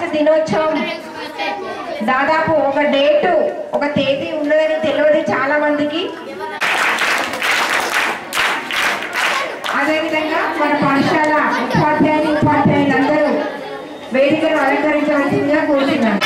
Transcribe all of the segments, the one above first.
దినోత్సవం దాదాపు ఒక డేటు ఒక తేదీ ఉన్నదని తెలియదు చాలా మందికి అదేవిధంగా మన పాఠశాల ఉపాధ్యాయులు ఉపాధ్యాయులందరూ వేదికను అలంకరించవలసిందిగా కోరుతున్నాను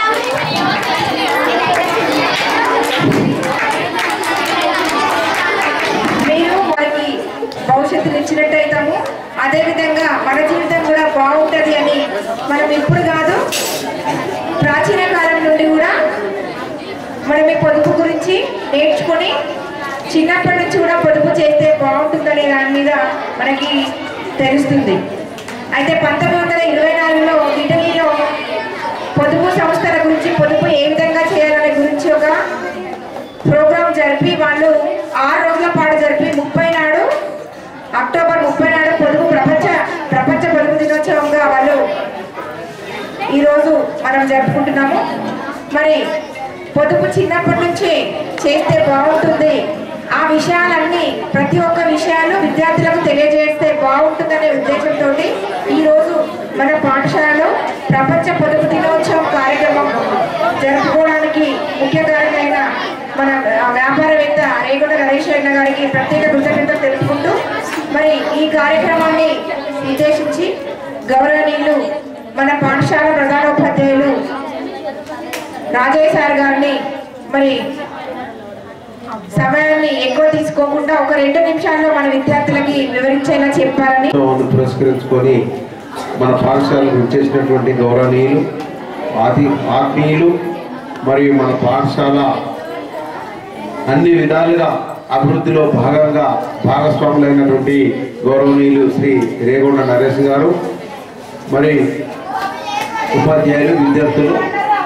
మీరు వారికి భవిష్యత్తుని ఇచ్చినట్టయితాము అదేవిధంగా మన జీవితం కూడా బాగుంటుంది అని మనం ఇప్పుడు కాదు ప్రాచీన కాలం నుండి కూడా మనం ఈ పొదుపు గురించి నేర్చుకొని చిన్నప్పటి నుంచి కూడా పొదుపు చేస్తే బాగుంటుందనే దాని మీద మనకి తెలుస్తుంది అయితే పంతొమ్మిది వందల ఇరవై నాలుగులో ఇటలీలో పొదుపు సంస్థల గురించి పొదుపు ఏ విధంగా చేయాలనే గురించి ఒక ప్రోగ్రాం జరిపి వాళ్ళు ఆరు రోజుల పాటు జరిపి ముప్పై నాడు అక్టోబర్ ముప్పై నాడు పొదుపు ప్రపంచ ప్రపంచ పొదుపు దినోత్సవంగా వాళ్ళు ఈరోజు మనం జరుపుకుంటున్నాము మరి పొదుపు చిన్నప్పటి నుంచి చేస్తే బాగుంటుంది ఆ విషయాలన్నీ ప్రతి ఒక్క విషయాలు విద్యార్థులకు తెలియజేస్తే బాగుంటుందనే ఉద్దేశంతో ఈరోజు మన పాఠశాలలో ప్రపంచ పొదుపు దినోత్సవం కార్యక్రమం జరుపుకోవడానికి ముఖ్య కారణమైన మన ఆ, వ్యాపారవేత్త రేగుండ నరేష్ అన్న గారికి ప్రత్యేక కృతజ్ఞతలు తెలుపుకుంటూ మరి ఈ కార్యక్రమాన్ని ఉద్దేశించి గౌరవనీయులు మన పాఠశాల ప్రధానోపాధ్యాయులు రాజయ్య సార్ గారిని మరి సమయాన్ని ఎక్కువ తీసుకోకుండా ఒక రెండు నిమిషాల్లో మన విద్యార్థులకి వివరించేలా చెప్పాలని ఉత్సవాన్ని పురస్కరించుకొని మన పాఠశాలకు వచ్చేసినటువంటి గౌరవనీయులు ఆది ఆత్మీయులు మరియు మన పాఠశాల అన్ని విధాలుగా అభివృద్ధిలో భాగంగా భాగస్వాములైనటువంటి గౌరవనీయులు శ్రీ రేగొండ నరేష్ గారు మరి ఉపాధ్యాయులు విద్యార్థులు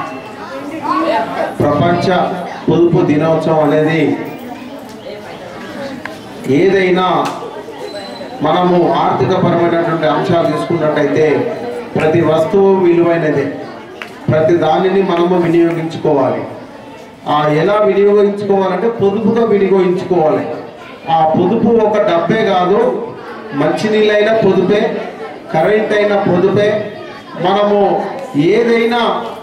ప్రపంచ పొదుపు దినోత్సవం అనేది ఏదైనా మనము ఆర్థిక పరమైనటువంటి అంశాలు తీసుకున్నట్టయితే ప్రతి వస్తువు విలువైనదే ప్రతి దానిని మనము వినియోగించుకోవాలి ఆ ఎలా వినియోగించుకోవాలంటే పొదుపుగా వినియోగించుకోవాలి ఆ పొదుపు ఒక డబ్బే కాదు మంచినీళ్ళైనా పొదుపే కరెంట్ అయినా పొదుపే మనము ఏదైనా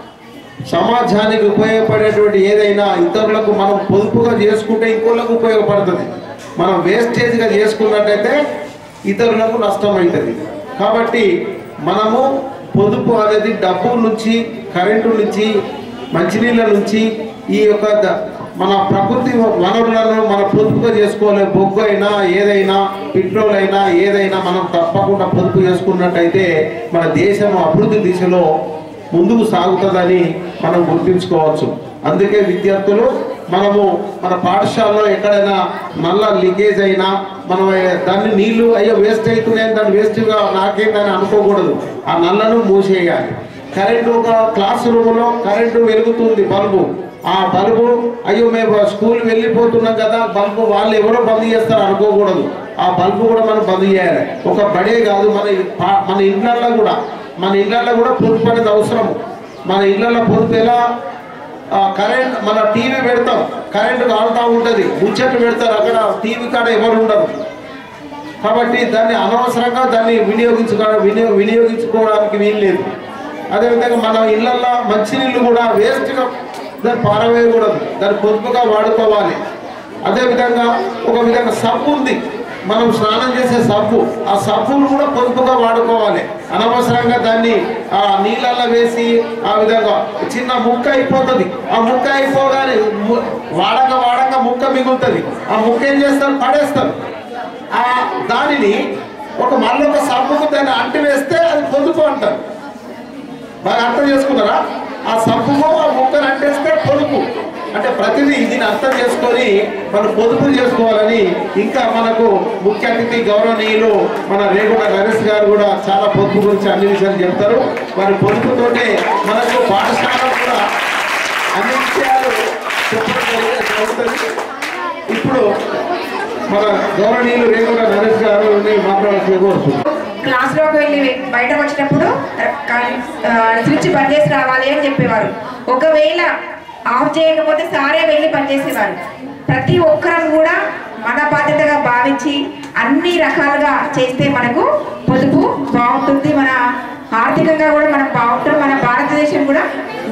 సమాజానికి ఉపయోగపడేటువంటి ఏదైనా ఇతరులకు మనం పొదుపుగా చేసుకుంటే ఇంకోళ్ళకు ఉపయోగపడుతుంది మనం వేస్టేజ్గా చేసుకున్నట్టయితే ఇతరులకు నష్టం అవుతుంది కాబట్టి మనము పొదుపు అనేది డబ్బు నుంచి కరెంటు నుంచి మంచినీళ్ళ నుంచి ఈ యొక్క ద- మన ప్రకృతి వనరులను మన పొదుపుగా చేసుకోవాలి బొగ్గు అయినా ఏదైనా పెట్రోల్ అయినా ఏదైనా మనం తప్పకుండా పొదుపు చేసుకున్నట్టయితే మన దేశం అభివృద్ధి దిశలో ముందుకు సాగుతుందని మనం గుర్తుంచుకోవచ్చు అందుకే విద్యార్థులు మనము మన పాఠశాలలో ఎక్కడైనా నల్ల లీకేజ్ అయినా మనం దాన్ని నీళ్లు అయ్యో వేస్ట్ అవుతున్నాయని దాన్ని వేస్ట్గా నాకేందని అనుకోకూడదు ఆ నల్లను మూసేయాలి కరెంటు ఒక క్లాస్ రూమ్లో కరెంటు వెలుగుతుంది బల్బు ఆ బల్బు అయ్యో మేము స్కూల్ వెళ్ళిపోతున్నాం కదా బల్బు వాళ్ళు ఎవరో బంద్ చేస్తారు అనుకోకూడదు ఆ బల్బు కూడా మనం బంద్ చేయాలి ఒక బడే కాదు మన పా- మన ఇండ్లల్లో కూడా మన ఇళ్ళల్లో కూడా పొదుపు అనేది అవసరం మన ఇళ్ళల్లో పొదుపు ఎలా ఆ, కరెంట్ మన టీవీ పెడతాం కరెంట్ కాలుతూ ఉంటుంది ముచ్చట్లు పెడతారు అక్కడ టీవీ కాడ ఎవరు ఉండరు కాబట్టి దాన్ని అనవసరంగా దాన్ని వినియోగించుకో వినియో వినియోగించుకోవడానికి వీలు లేదు అదేవిధంగా మన ఇళ్ళల్లో మంచినీళ్ళు కూడా వేస్ట్గా దాన్ని పారవేయకూడదు దాన్ని పొదుపుగా వాడుకోవాలి అదేవిధంగా ఒక విధంగా సబ్బు ఉంది మనం స్నానం చేసే సబ్బు ఆ సబ్బును కూడా పొదుపుగా వాడుకోవాలి అనవసరంగా దాన్ని ఆ నీళ్ళల్లో వేసి ఆ విధంగా చిన్న ముక్క అయిపోతుంది ఆ ముక్క అయిపోగానే ము- వాడక వాడక ముక్క మిగులుతుంది ఆ ముక్క ఏం చేస్తారు పడేస్తారు ఆ దానిని ఒక మళ్ళీ ఒక సబ్బుకు దాన్ని అంటి వేస్తే అది పొదుపు అంటారు బాగా అర్థం చేసుకున్నారా ఆ సబ్బుకు ఆ ముక్కను అంటేస్తే పొదుపు అంటే ప్రతిదీ దీన్ని అర్థం చేసుకొని మనం పొదుపు చేసుకోవాలని ఇంకా మనకు ముఖ్య అతిథి గౌరవనీయులు మన రేగుడ నరేష్ గారు కూడా చాలా పొదుపు గురించి అన్ని విషయాలు చెప్తారు మరి పొదుపుతోటే మనకు పాఠశాల కూడా అన్ని విషయాలు చెప్పడం జరిగే- జరుగుతుంది ఇప్పుడు మన గౌరవనీయులు రేగుడ నరేష్ గారు మాట్లాడాల్సి కోరుతున్నాను క్లాస్ లోకి వెళ్ళి బయటకు వచ్చినప్పుడు ఆ, స్విచ్ బంద్ చేసి రావాలి అని చెప్పేవారు ఒకవేళ ఆఫ్ చేయకపోతే సారే వెళ్ళి బంద్ చేసేవారు ప్రతి ఒక్కరం కూడా మన బాధ్యతగా భావించి అన్ని రకాలుగా చేస్తే మనకు పొదుపు బాగుంటుంది మన ఆర్థికంగా కూడా మనం బాగుంటాం మన భారత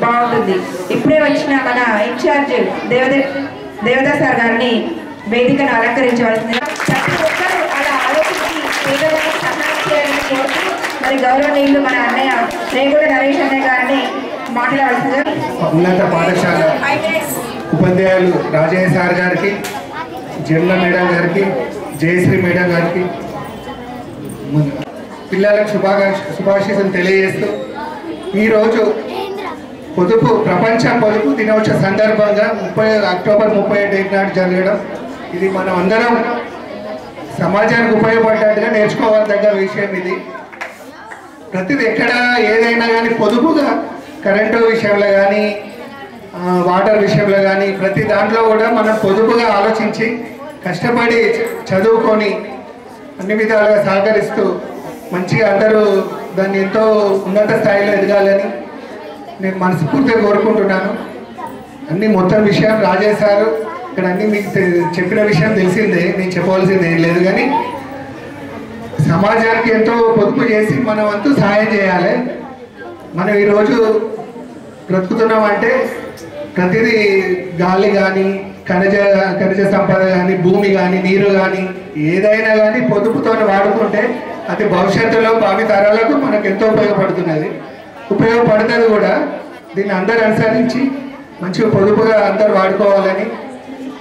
బాగుంటుంది ఇప్పుడే వచ్చిన మన ఇన్ఛార్జ్ దేవదే దేవదాస్ సార్ గారిని వేదికను అలంకరించవలసింది ప్రతి ఒక్కరూ అలా ఆలోచించి పేదలకు సహాయం చేయాలని కోరుతూ మరి గౌరవనీయులు మన అన్నయ్య రేగుల నరేష్ అన్నయ్య గారిని మాట్లాడవలసిందిగా ఉన్నత పాఠశాల ఉపాధ్యాయులు రాజయ్య సార్ గారికి జమ్ల మేడం గారికి జయశ్రీ మేడం గారికి ముందు పిల్లలకు శుభాకాంక్ష శుభాశీస్సులు తెలియజేస్తూ ఈరోజు పొదుపు ప్రపంచ పొదుపు దినోత్సవ సందర్భంగా ముప్పై అక్టోబర్ ముప్పై డేట్ నాడు జరగడం ఇది మనం అందరం సమాజానికి ఉపయోగపడ్డట్టుగా నేర్చుకోవాల్సిన విషయం ఇది ప్రతిది ఎక్కడ ఏదైనా కానీ పొదుపుగా కరెంటు విషయంలో కానీ ఆ, వాటర్ విషయంలో కానీ ప్రతి దాంట్లో కూడా మనం పొదుపుగా ఆలోచించి కష్టపడి చ- చదువుకొని అన్ని విధాలుగా సహకరిస్తూ మంచిగా అందరూ దాన్ని ఎంతో ఉన్నత స్థాయిలో ఎదగాలని నేను మనస్ఫూర్తిగా కోరుకుంటున్నాను అన్ని మొత్తం విషయం రాజేష్ సారు ఇక్కడ అన్ని మీకు తె- చెప్పిన విషయం తెలిసిందే నేను చెప్పవలసింది ఏం లేదు కానీ సమాజానికి ఎంతో పొదుపు చేసి మనం అంతూ సహాయం చేయాలి మనం ఈరోజు బ్రతుకుతున్నామంటే ప్రతిదీ గాలి కానీ ఖనిజ ఖనిజ సంపద కానీ భూమి కానీ నీరు కానీ ఏదైనా కానీ పొదుపుతో వాడుకుంటే అది భవిష్యత్తులో భావి తరాలకు మనకు ఎంతో ఉపయోగపడుతున్నది ఉపయోగపడుతుంది కూడా దీన్ని అందరు అనుసరించి మంచిగా పొదుపుగా అందరు వాడుకోవాలని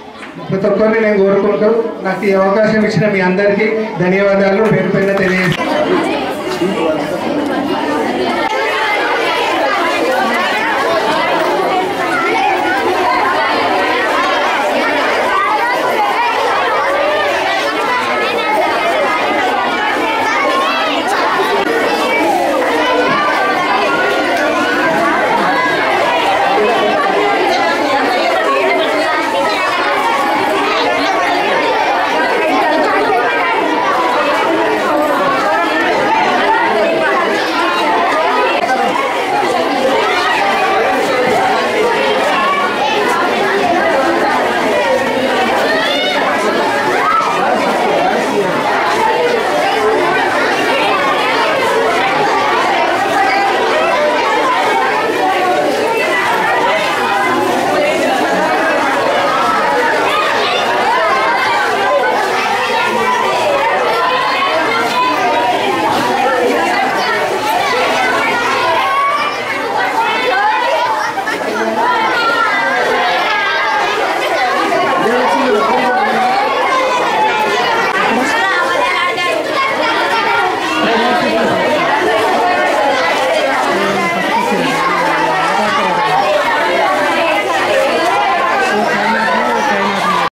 ప్రతి ఒక్కరిని నేను కోరుకుంటూ నాకు ఈ అవకాశం ఇచ్చిన మీ అందరికీ ధన్యవాదాలు పేరు పైన తెలియజేస్తాను